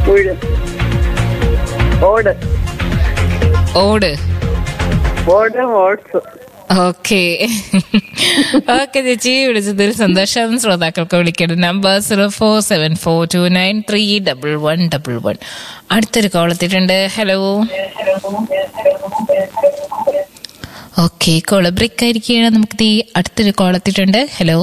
വീട് ഓട് ഓട് ഓട് ഓട്സ് ഓക്കെ ഓക്കെ ചേച്ചി വിളിച്ചതിൽ സന്തോഷം ശ്രോതാക്കൾക്ക് വിളിക്കേണ്ട number zero four seven four two nine three double one double one അടുത്തൊരു കോൾ എത്തിയിട്ടുണ്ട് ഹലോ ഓക്കെ കോള് ബ്രേക്ക് ആയിരിക്കുകയാണ് നമുക്ക് ഈ അടുത്തൊരു കോൾ എത്തിയിട്ടുണ്ട് ഹലോ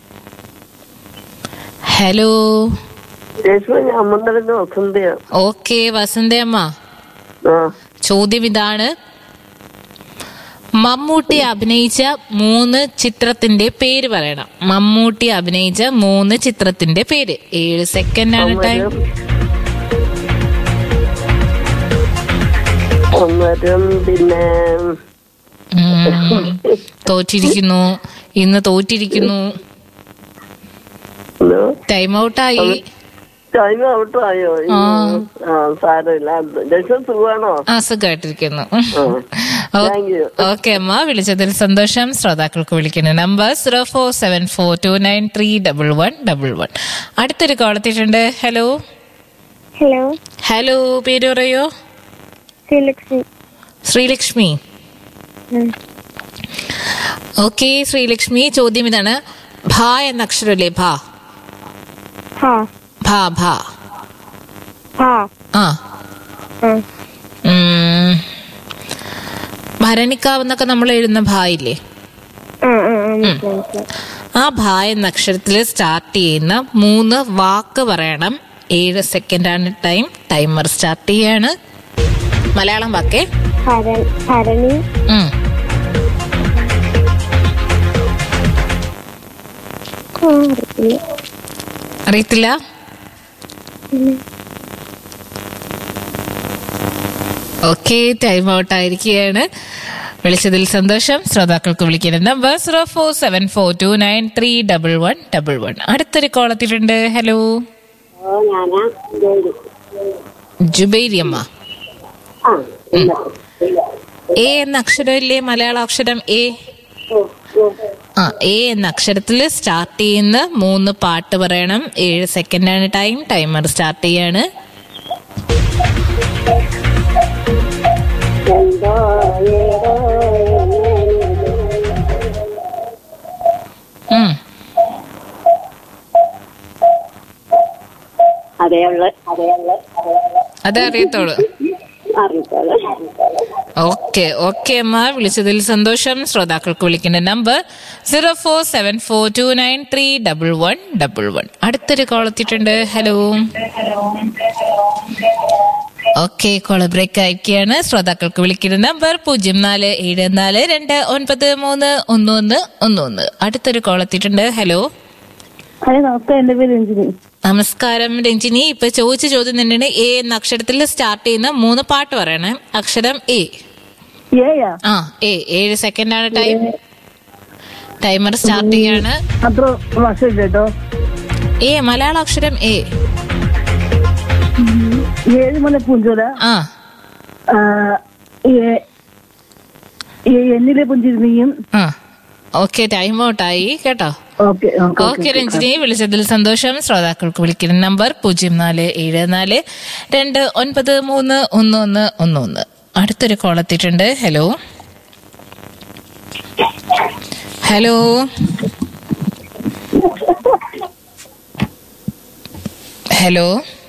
ഹലോ രേഷ്മ ഞാൻ മുന്നറിഞ്ഞ വസന്തയാ ഓക്കെ വസന്തയമ്മ ആ ചോദ്യം ഇതാണ് മമ്മൂട്ടി അഭിനയിച്ച മൂന്ന് ചിത്രത്തിന്റെ പേര് പറയണം മമ്മൂട്ടി അഭിനയിച്ച മൂന്ന് ചിത്രത്തിന്റെ പേര് ഏഴ് സെക്കൻഡ് ആണ് ടൈം അന്നേരം പിന്നെ ഉം. തോറ്റിരിക്കുന്നു ഇന്ന് തോറ്റിരിക്കുന്നു എന്തോ? ടൈം ഔട്ടായി ടൈം ഔട്ട് ആയോ ആ. ആ സാരമില്ല രക്ഷ സുഖമാണോ അസുഖമായിട്ടിരിക്കുന്നു താങ്ക് യു ഓക്കെ അമ്മ വിളിച്ചതിൽ സന്തോഷം ശ്രോതാക്കൾക്ക് വിളിക്കുന്ന number zero four seven four two nine three double one double one അടുത്തൊരു കോൾ എത്തിയിട്ടുണ്ട് ഹലോ ഹലോ ഹലോ പേര് പറയോ ശ്രീലക്ഷ്മി ശ്രീലക്ഷ്മി ഉം. ഓക്കെ ശ്രീലക്ഷ്മി ചോദ്യം ഇതാണ് ഭ എന്ന അക്ഷരമല്ലേ ഭ ഹാ ഭ ഭ ഹാ ആ ഉം. ഉം. ഭരണിക്കാവ് എന്നൊക്കെ നമ്മൾ എഴുതുന്ന ഭ ഇല്ലേ ഉം, ഉം, ഉം, മനസ്സിലായി, മനസ്സിലായി. ആ ഭ എന്ന അക്ഷരത്തിൽ സ്റ്റാർട്ട് ചെയ്യുന്ന മൂന്ന് വാക്ക് പറയണം ഏഴ് സെക്കൻഡ് ആണ് ടൈം ടൈമർ സ്റ്റാർട്ട് ചെയ്യാണ് മലയാളം വാക്കേ ഭര- ഭരണി ഉം. ആ, അറിയില്ല. അറിയത്തില്ല ഓക്കെ ടൈം ഔട്ട് ആയിരിക്കുകയാണ് വിളിച്ചതിൽ സന്തോഷം ശ്രോതാക്കൾക്ക് വിളിക്കുന്ന number zero four seven four two nine three double one double one അടുത്തൊരു കോൾ എത്തിയിട്ടുണ്ട് ഹലോ ഓ ഞാനാ ജോലി ജുബൈരി അമ്മ ആ ഇല്ല. എ എന്ന അക്ഷരമില്ലേ മലയാള അക്ഷരം എ ആ എ എന്ന അക്ഷരത്തിൽ സ്റ്റാർട്ട് ചെയ്യുന്ന മൂന്ന് പാട്ട് പറയണം ഏഴ് സെക്കൻഡ് ആണ് ടൈം ടൈമർ സ്റ്റാർട്ട് ചെയ്യാണ് എന്തോ ഏതോ ഉം. അതേയുള്ള അതേയുള്ള അതേ അറിയത്തോളൂ അറിയിച്ചോളൂ ഓക്കെ ഓക്കെ അമ്മ വിളിച്ചതിൽ സന്തോഷം ശ്രോതാക്കൾക്ക് വിളിക്കുന്ന number zero four seven four two nine three double one double one അടുത്തൊരു കോൾ എത്തിയിട്ടുണ്ട് ഹലോ ഓക്കെ കോള് ബ്രേക്ക് ആയിരിക്കുകയാണ് ശ്രോതാക്കൾക്ക് വിളിക്കുന്ന നമ്പർ പൂജ്യം നാല് ഏഴ് നാല് രണ്ട് ഒൻപത് മൂന്ന് ഒന്ന് ഒന്ന് ഒന്ന് ഒന്ന് അടുത്തൊരു കോൾ എത്തിയിട്ടുണ്ട് ഹലോ ഹലോ നമസ്കാരം എന്റെ പേര് രഞ്ജിനി നമസ്കാരം രഞ്ജിനി ഇപ്പൊ ചോദിച്ച ചോദ്യം തന്നെയാണ് എ എന്ന അക്ഷരത്തിൽ സ്റ്റാർട്ട് ചെയ്യുന്ന മൂന്ന് പാട്ട് പറയണേ അക്ഷരം എ ഏയാ ആ ഏ ഏഴ് സെക്കൻഡ് ആണ് ടൈം ടൈമർ സ്റ്റാർട്ട് ചെയ്യാണ് അത്ര വർഷം കേട്ടോ ഏ മലയാള അക്ഷരം എ ഏഴ് മല പൂഞ്ചോല ആ ആ, ഏ- ഏ- എന്നിലെ പുഞ്ചിരുന്നിയും ആ ഓക്കെ ടൈം ഔട്ട് ആയി കേട്ടോ ഓക്കെ ഓക്കെ ഓക്കെ രഞ്ജിനി വിളിച്ചതിൽ സന്തോഷം ശ്രോതാക്കൾക്ക് വിളിക്കുന്ന നമ്പർ പൂജ്യം നാല് ഏഴ് നാല് രണ്ട് ഒൻപത് മൂന്ന് ഒന്ന് ഒന്ന് ഒന്ന് ഒന്ന് അടുത്തൊരു കോൾ എത്തിയിട്ടുണ്ട് hello hello hello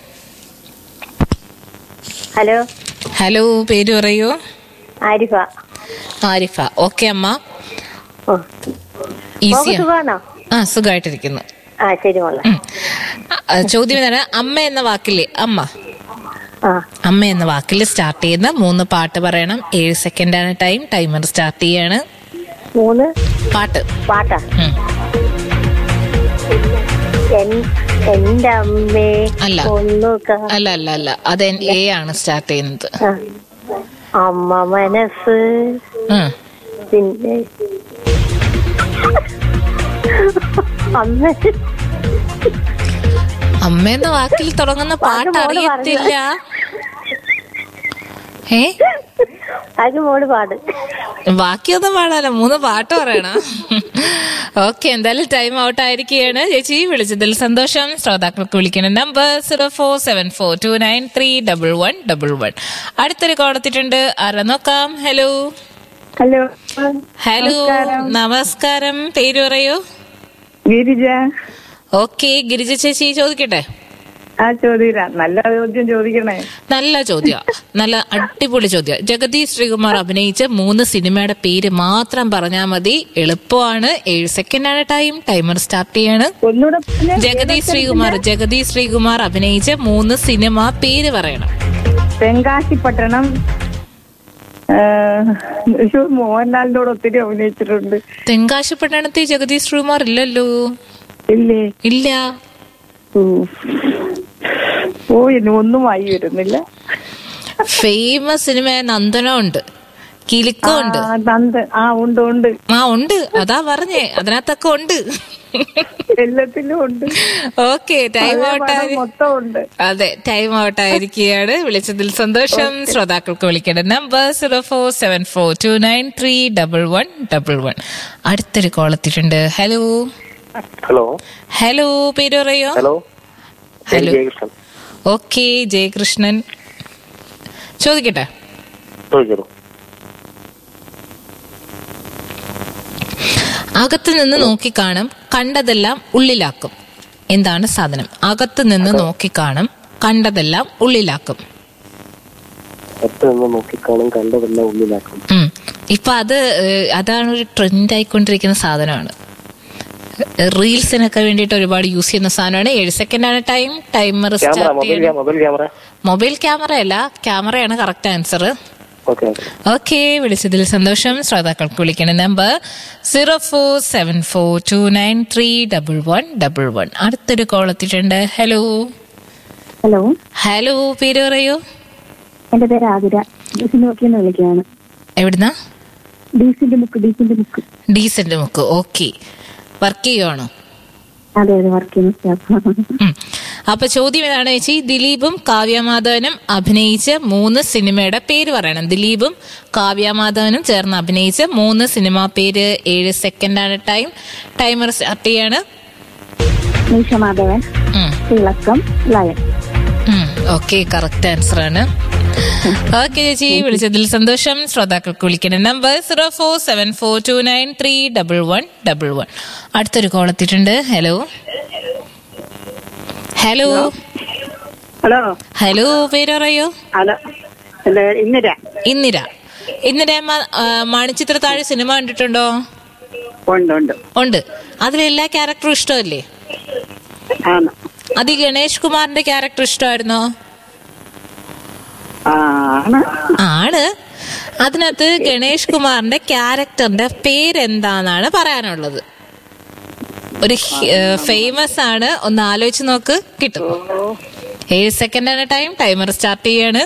hello hello പേര് പറയൂ ആരിഫ ആരിഫ ഓക്കെ അമ്മ ഓ ഈസിയാ സുഖാണോ ആ സുഖമായിട്ടിരിക്കുന്നു ആ ശരി മോളെ ഉം. ആ, ചോദ്യം എന്താണ് അമ്മ എന്ന വാക്കില്ലേ അമ്മ ആ അമ്മ എന്ന വാക്കിൽ സ്റ്റാർട്ട് ചെയ്യുന്ന മൂന്ന് പാട്ട് പറയണം ഏഴ് സെക്കൻഡ് ആണ് ടൈം ടൈമർ സ്റ്റാർട്ട് ചെയ്യാണ് മൂന്ന് പാട്ട് പാട്ടാ ഉം. എൻ- എന്റെ അമ്മേ അല്ല. ഒന്നു കാ- അല്ല അല്ല അല്ല അത് എ ആണ് സ്റ്റാർട്ട് ചെയ്യുന്നത് ആ. അമ്മ മനസ്സ് ഉം. പിന്നെ അമ്മ അമ്മ എന്ന വാക്കിൽ തുടങ്ങുന്ന പാട്ട് മോള് അറിയത്തില്ല ഏ അത് മോള് പാട് ബാക്കിയൊന്നും പാടാലോ മൂന്ന് പാട്ട് പറയണം ഓക്കെ എന്തായാലും ടൈം ഔട്ട് ആയിരിക്കുകയാണ് ചേച്ചി വിളിച്ചതിൽ സന്തോഷം ശ്രോതാക്കൾക്ക് വിളിക്കുന്ന number zero four seven four two nine three double one double one അടുത്തൊരു കോടത്തിട്ടുണ്ട് ആരാ നോക്കാം ഹലോ ഹലോ ഹലോ നമസ്കാരം പേര് പറയൂ ഗിരിജ ഓക്കെ ഗിരിജ ചേച്ചി ചോദിക്കട്ടെ ആ ചോദ്യം നല്ല ചോദ്യം ചോദിക്കണേ നല്ല ചോദ്യ നല്ല അടിപൊളി ചോദ്യം ജഗദീഷ് ശ്രീകുമാർ അഭിനയിച്ച മൂന്ന് സിനിമയുടെ പേര് മാത്രം പറഞ്ഞാൽ മതി എളുപ്പമാണ് ഏഴ് സെക്കൻഡ് ആണ് ടൈം ടൈമർ സ്റ്റാർട്ട് ചെയ്യാണ് ഒന്നുകൂടെ പറഞ്ഞേ. ജഗദീഷ് ശ്രീകുമാർ ജഗദീഷ് ശ്രീകുമാർ അഭിനയിച്ച മൂന്ന് സിനിമ പേര് പറയണം തെങ്കാശി പട്ടണം ആ, തൃശ്ശൂർ മോഹൻലാലിന്റെ കൂടെ ഒത്തിരി അഭിനയിച്ചിട്ടുണ്ട് തെങ്കാശി പട്ടണത്തിൽ ജഗദീഷ് ശ്രീകുമാർ ഇല്ലല്ലോ ഇല്ലേ ഇല്ല ഉം. ഓ ഇനി ഒന്നും ആയി വരുന്നില്ല ഫേമസ് സിനിമ നന്ദനം ഉണ്ട് കിലുക്കം ഉണ്ട് ആ, തന്ത് ആ ഉണ്ട് ഉണ്ട് ആ ഉണ്ട് അതാ പറഞ്ഞേ അതിനകത്തൊക്കെ ഉണ്ട് എല്ലാത്തിലും ഉണ്ട് ഓക്കെ ടൈം പഴയ ഔട്ട് പടം മൊത്തം ഉണ്ട് അതെ ടൈം ഔട്ട് ആയിരിക്കുകയാണ് വിളിച്ചതിൽ സന്തോഷം ശ്രോതാക്കൾക്ക് വിളിക്കേണ്ട number zero four seven four two nine three double one double one അടുത്തൊരു കോൾ എത്തിയിട്ടുണ്ട് ഹലോ ഹലോ ഹലോ പേര് പറയോ hello hello Jayakrishnan okay Jayakrishnan ചോദിക്കട്ടെ ചോദിക്കൂ അകത്ത് നിന്ന് നോക്കിക്കാണും കണ്ടതെല്ലാം ഉള്ളിലാക്കും എന്താണ് സാധനം അകത്ത് നിന്ന് നോക്കിക്കാണും കണ്ടതെല്ലാം ഉള്ളിലാക്കും എത്ര നിന്ന് നോക്കിക്കാണും കണ്ടതെല്ലാം ഉള്ളിലാക്കും ഉം. ഇപ്പൊ അത് ഏഹ്, അതാണ് ഒരു ട്രെൻഡ് ആയിക്കൊണ്ടിരിക്കുന്ന സാധനമാണ് റീൽസിനൊക്കെ വേണ്ടിയിട്ട് ഒരുപാട് യൂസ് ചെയ്യുന്ന സാധനമാണ് ഏഴ് സെക്കൻഡ് ആണ് time timer camera start mobile ചെയ്യണം മൊബൈൽ ക്യാമറ മൊബൈൽ ക്യാമറ അല്ല ക്യാമറയാണ് correct answer okay okay okay വിളിച്ചതിൽ സന്തോഷം ശ്രോതാക്കൾക്ക് വിളിക്കുന്ന number zero four seven four two nine three double one double one അടുത്തൊരു കോൾ എത്തിയിട്ടുണ്ട് ഹലോ ഹലോ ഹലോ പേര് പറയൂ എന്റെ പേര് ആതിര ഡീസിന്റെ മുക്കിന്ന് വിളിക്കുകയാണ് എവിടുന്നാ ഡീസിന്റെ മുക്ക് ഡീസിന്റെ മുക്ക് ഡീസന്റ് മുക്ക് ഓക്കെ വർക്ക് ചെയ്യുവാണോ അതെ അതെ വർക്ക് ചെയ്യുന്ന സ്റ്റാഫ് ഉം. അപ്പൊ ചോദ്യം ഏതാണ് ചേച്ചി ദിലീപും കാവ്യമാധവനും അഭിനയിച്ച മൂന്ന് സിനിമയുടെ പേര് പറയണം ദിലീപും കാവ്യമാധവനും ചേർന്ന് അഭിനയിച്ച മൂന്ന് സിനിമ പേര് ഏഴ് സെക്കൻഡ് ആണ് ടൈം ടൈമർ സ്റ്റാർട്ട് ചെയ്യാണ് നീഷ മാധവൻ ഉം. തിളക്കം ലയൻ ഓക്കെ കറക്റ്റ് ആൻസർ ആണ് ഓക്കെ ചേച്ചി വിളിച്ചതിൽ സന്തോഷം ശ്രോതാക്കൾക്ക് വിളിക്കുന്ന number zero four seven four two nine three double one double one അടുത്തൊരു കോൾ എത്തിയിട്ടുണ്ട് ഹലോ ഹലോ ഹലോ ഹലോ പേര് പറയൂ ഹലോ ഇന്നിര ഇന്ദിര ഇന്ദിര മ- ആ, മണിച്ചിത്രത്താഴ് സിനിമ കണ്ടിട്ടുണ്ടോ ഉണ്ട് ഉണ്ട് ഉണ്ട് അതിലെല്ലാ ക്യാരക്ടറും ഇഷ്ടമല്ലേ ആണ് അത് ഈ ഗണേഷ് കുമാറിന്റെ ക്യാരക്ടർ ഇഷ്ടമായിരുന്നോ ആണ് ആണ് അതിനകത്ത് ഗണേഷ് കുമാറിന്റെ ക്യാരക്ടറിന്റെ പേരെന്താന്നാണ് പറയാനുള്ളത് ഒരു ഫേമസ് ആണ് ഒന്ന് ആലോചിച്ച് നോക്ക് കിട്ടും ഏഴ് സെക്കൻഡ് ആണ് ടൈം ടൈമർ സ്റ്റാർട്ട് ചെയ്യാണ്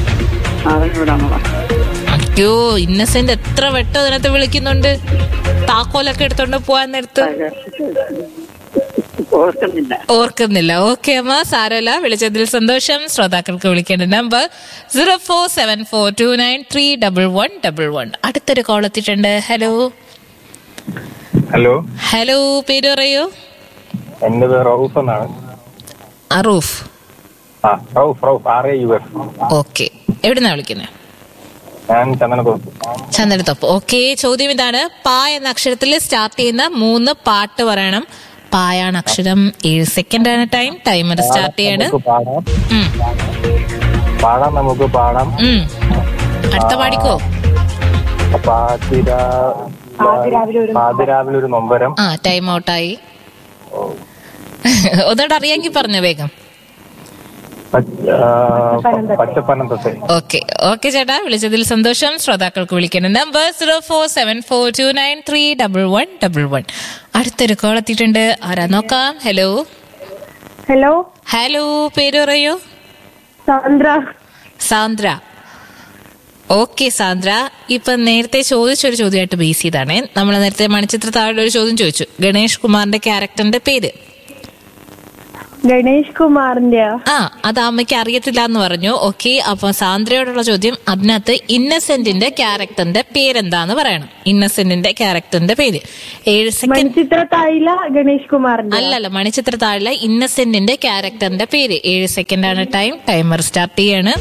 അയ്യോ ഇന്നസെന്റ് എത്ര വട്ടം അതിനകത്ത് വിളിക്കുന്നുണ്ട് താക്കോലൊക്കെ എടുത്തോണ്ട് പോവാൻ നേരത്ത് ഓർക്കുന്നില്ല ഓർക്കുന്നില്ല ഓക്കെ അമ്മ സാരല്ല വിളിച്ചതിൽ സന്തോഷം ശ്രോതാക്കൾക്ക് വിളിക്കേണ്ട number zero four seven four two nine three double one double one അടുത്തൊരു കോൾ എത്തിയിട്ടുണ്ട് ഹലോ ഹലോ ഹലോ പേര് പറയൂ എന്റെ പേര് റൌഫ് എന്നാണ് അറൂഫ് ആ Rauf Rauf R A U F okay എവിടുന്നാ വിളിക്കുന്നത് ഞാൻ ചന്ദനത്തോപ്പ് ചന്ദനത്തൊപ്പ് ഓക്കെ ചോദ്യം ഇതാണ് പാ എന്ന അക്ഷരത്തിൽ സ്റ്റാർട്ട് ചെയ്യുന്ന മൂന്ന് പാട്ട് പറയണം പായാണ് അക്ഷരം ഏഴ് സെക്കൻഡ് ആണ് ടൈം ടൈമർ സ്റ്റാർട്ട് ചെയ്യാണ് നമുക്ക് പാടാം ഉം, പാടാം നമുക്ക് പാടാം ഉം. അടുത്ത പാടിക്കോ പാതിര പാതിരാവിലെ ഒരു നൊമ്പരം ആ ടൈം ഔട്ടായി ഒന്നുകൂടെ അറിയാമെങ്കിൽ പറഞ്ഞു വേഗം പച്ച- ആ, പ- പച്ചപ്പനം തൊട്ട് ഓക്കെ ഓക്കെ ചേട്ടാ വിളിച്ചതിൽ സന്തോഷം ശ്രോതാക്കൾക്ക് വിളിക്കുന്ന number zero four seven four two nine three double one double one അടുത്തൊരു കോൾ എത്തിയിട്ടുണ്ട് ആരാ നോക്കാം ഹലോ ഹലോ ഹലോ പേര് പറയൂ സാന്ദ്ര സാന്ദ്ര ഓക്കെ സാന്ദ്ര ഇപ്പൊ നേരത്തെ ചോദിച്ചൊരു ചോദ്യമായിട്ട് ബേസ് ചെയ്താണ് നമ്മൾ നേരത്തെ മണിച്ചിത്ര താഴെ ഒരു ചോദ്യം ചോദിച്ചു ഗണേഷ് കുമാറിന്റെ ക്യാരക്ടറിന്റെ പേര് ഗണേഷ് കുമാറിന്റെ ആ അത് അമ്മയ്ക്ക് അറിയത്തില്ല എന്ന് പറഞ്ഞു ഓക്കെ അപ്പൊ സാന്ദ്രയോടുള്ള ചോദ്യം അതിനകത്ത് ഇന്നസെന്റിന്റെ ക്യാരക്ടറിന്റെ പേരെന്താന്ന് പറയണം ഇന്നസെന്റിന്റെ ക്യാരക്ടറിന്റെ പേര് ഏഴ് സെക്കൻഡ് മണിച്ചിത്ര തായില ഗണേഷ് കുമാറിന്റെ അല്ലല്ല മണിച്ചിത്ര താഴിലെ ഇന്നസെന്റിന്റെ ക്യാരക്ടറിന്റെ പേര് ഏഴ് സെക്കൻഡ് ആണ് ടൈം ടൈമർ സ്റ്റാർട്ട് ചെയ്യാണ്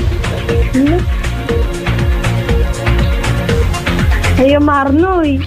അയ്യോ മറന്നുപോയി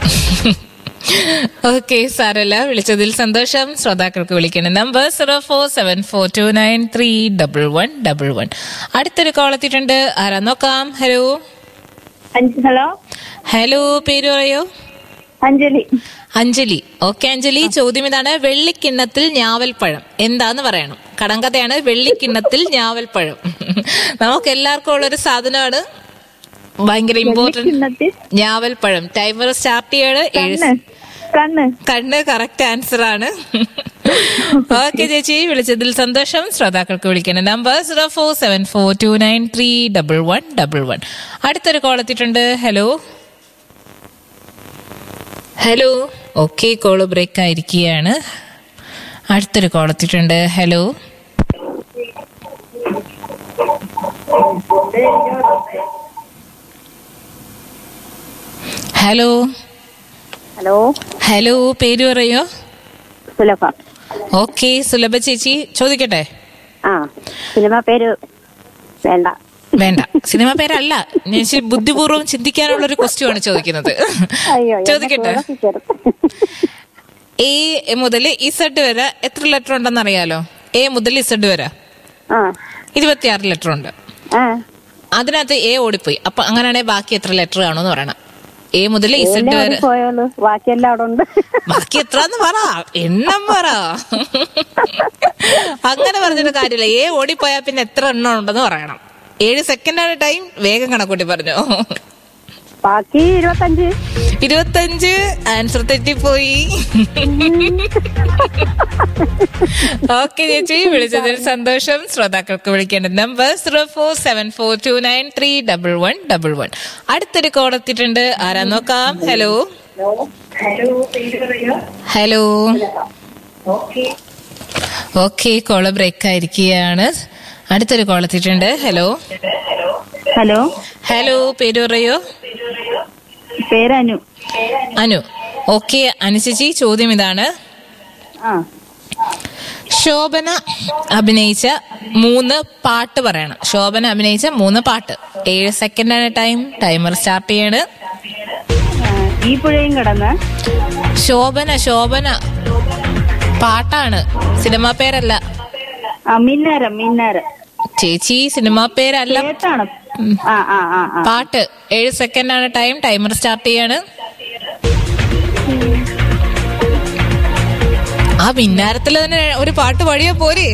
ഓക്കെ സാരല്ല വിളിച്ചതിൽ സന്തോഷം ശ്രോതാക്കൾക്ക് വിളിക്കേണ്ട number zero four seven four two nine three double one double one അടുത്തൊരു കോൾ എത്തിയിട്ടുണ്ട് ആരാ നോക്കാം ഹലോ ഹലോ ഹലോ പേര് പറയോ അഞ്ജലി അഞ്ജലി ഓക്കെ അഞ്ജലി ചോദ്യം ഇതാണ് വെള്ളിക്കിണ്ണത്തിൽ ഞാവൽപ്പഴം എന്താന്ന് പറയണം കടങ്കഥയാണ് വെള്ളിക്കിണ്ണത്തിൽ ഞാവൽപ്പഴം നമുക്ക് എല്ലാവർക്കും ഉള്ളൊരു സാധനമാണ് ഭയങ്കര ഇമ്പോർട്ടന്റ് കിണ്ണത്തിൽ ഞാവൽപ്പഴം ടൈമർ സ്റ്റാർട്ട് ചെയ്യാണ് ഏഴ് കണ്ണ് കണ്ണ് കണ്ണ് കറക്റ്റ് ആൻസർ ആണ് ഓക്കെ ചേച്ചി വിളിച്ചതിൽ സന്തോഷം ശ്രോതാക്കൾക്ക് വിളിക്കണം number zero four seven four two nine three double one double one അടുത്തൊരു കോൾ എത്തിയിട്ടുണ്ട് hello hello okay call break ആയിരിക്കുകയാണ് അടുത്തൊരു കോൾ എത്തിയിട്ടുണ്ട് ഹലോ ഹലോ ഹലോ ഹലോ പേര് പറയോ സുലഭ ഓക്കെ സുലഭ ചേച്ചി ചോദിക്കട്ടെ ആ സിനിമ പേര് വേണ്ട വേണ്ട സിനിമ പേരല്ല ഞാൻ ഇച്ചിരി ബുദ്ധിപൂർവ്വം ചിന്തിക്കാനുള്ള ഒരു ക്വസ്റ്റ്യൻ ആണ് ചോദിക്കുന്നത് അയ്യോ ചോദിക്കട്ടെ എ മുതൽ ഇസഡ് വരെ എത്ര ലെറ്റർ ഉണ്ടെന്ന് അറിയാലോ എ മുതൽ ഇസഡ് വരെ ആ ഇരുപത്തിയാറ് ലെറ്റർ ഉണ്ട് ആ അതിനകത്ത് എ ഓടിപ്പോയി അപ്പൊ അങ്ങനെയാണെങ്കിൽ ബാക്കി എത്ര ലെറ്റർ കാണുമെന്ന് പറയണം എ മുതൽ ഇസഡ് വരെ പോയോളൂ ബാക്കിയെല്ലാം അവിടെ ഉണ്ട് ബാക്കി എത്രന്ന് പറ എണ്ണം പറ അങ്ങനെ പറഞ്ഞിട്ട് കാര്യമില്ല എ ഓടിപ്പോയാ പിന്നെ എത്ര എണ്ണം ഉണ്ടെന്ന് പറയണം ഏഴ് സെക്കൻഡാണ് ടൈം വേഗം കണക്കൂട്ടി പറഞ്ഞു ബാക്കി ഇരുപത്തഞ്ച് ഇരുപത്തഞ്ച് ആൻസർ തെറ്റിപ്പോയി ഓക്കെ ചേച്ചി വിളിച്ചതിൽ സന്തോഷം ശ്രോതാക്കൾക്ക് വിളിക്കേണ്ട number zero four seven four two nine three double one double one അടുത്തൊരു കോൾ എത്തിയിട്ടുണ്ട് ആരാ നോക്കാം hello hello okay call break ആയിരിക്കുകയാണ് അടുത്തൊരു കോൾ എത്തിയിട്ടുണ്ട് ഹലോ ഹലോ ഹലോ പേര് പറയോ പേരനു അനു ഓക്കെ അനുചേച്ചി ചോദ്യം ഇതാണ് ആ ശോഭന അഭിനയിച്ച മൂന്ന് പാട്ട് പറയണം ശോഭന അഭിനയിച്ച മൂന്ന് പാട്ട് ഏഴ് സെക്കൻഡാണ് ടൈം ടൈമർ സ്റ്റാർട്ട് ചെയ്യാണ് ഈ പുഴയും കടന്ന് ശോഭന ശോഭന പാട്ടാണ് സിനിമ പേരല്ല ആ മിന്നാരം മിന്നാരം ചേച്ചി സിനിമ പേരല്ല കേട്ടാണ് ആ ആ ആ ആ പാട്ട് ഏഴ് സെക്കൻഡാണ് ടൈം ടൈമർ സ്റ്റാർട്ട് ചെയ്യാണ് ആ മിന്നാരത്തിൽ തന്നെ ഒരു പാട്ട് പാടിയാ പോരെ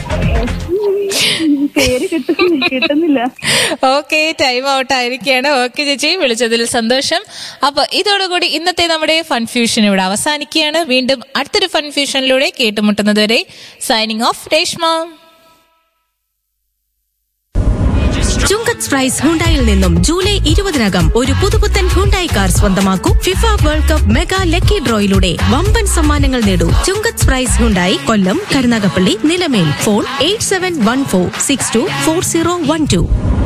പേര് കിട്ടുന്നില്ല കിട്ടുന്നില്ല ഓക്കെ ടൈം ഔട്ട് ആയിരിക്കുകയാണ് ഓക്കെ ചേച്ചി വിളിച്ചതിൽ സന്തോഷം അപ്പൊ ഇതോടുകൂടി ഇന്നത്തെ നമ്മുടെ ഫൺഫ്യൂഷൻ ഇവിടെ അവസാനിക്കുകയാണ് വീണ്ടും അടുത്തൊരു ഫൺഫ്യൂഷനിലൂടെ കേട്ടുമുട്ടുന്നത് വരെ signing off Reshma Chungath prize ഹുണ്ടായിൽ നിന്നും ജൂലൈ ഇരുപതിനകം ഒരു പുതുപുത്തൻ ഹുണ്ടായി കാർ സ്വന്തമാക്കൂ FIFA world cup mega lucky ഡ്രോയിലൂടെ വമ്പൻ സമ്മാനങ്ങൾ നേടൂ Chungath prize Hyundai Kollam Karunagappally Nilamel phone eight seven one four six two four zero one to